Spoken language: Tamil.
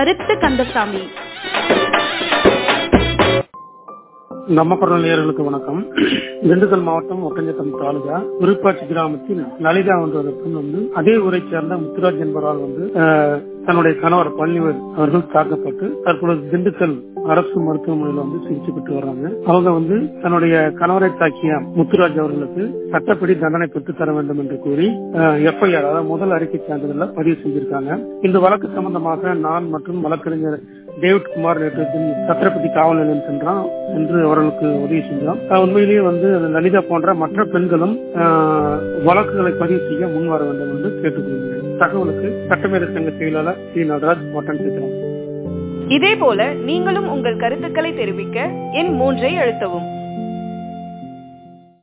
கருத்து கந்தசாமி நம்ம குரல் நேயர்களுக்கு வணக்கம் திண்டுக்கல் மாவட்டம் ஒட்டஞ்சத்தம் தாலுகா விருப்பாட்சி கிராமத்தில் லலிதா என்ற பெண் வந்து அதே ஊரை சேர்ந்த முத்துராஜ் என்பவரால் வந்து ஆஹ், தன்னுடைய கணவர் பழனிவர் அவர்கள் தாக்கப்பட்டு தற்பொழுது திண்டுக்கல் அரசு மருத்துவமனையில் வந்து சிகிச்சை பெற்று வர்றாங்க அவங்க வந்து தன்னுடைய கணவரை தாக்கிய முத்துராஜ் அவர்களுக்கு சட்டப்படி தண்டனை பெற்று தர வேண்டும் என்று கூறி எஃப்ஐஆர் அதாவது முதல் அறிக்கை சான்றிதழ பதிவு செஞ்சிருக்காங்க இந்த வழக்கு சம்பந்தமாக நான் மற்றும் வழக்கறிஞர் டேவிட் குமார் நேற்று தின்- சத்திரப்பதி காவல் நிலையம் சென்றான் என்று அவர்களுக்கு உதவி செஞ்சோம் அஹ் உண்மையிலேயே வந்து லலிதா போன்ற மற்ற பெண்களும் அஹ், வழக்குகளை பதிவு செய்ய முன் வர வேண்டும் என்று கேட்டுக்கொள்கிறேன் தகவலுக்கு சட்டமேதை சங்க செயலாளர் சி நடராஜ் மட்டன் சித்திரம் இதே போல நீங்களும் உங்கள் கருத்துக்களை தெரிவிக்க எண் மூன்றை அழுத்தவும்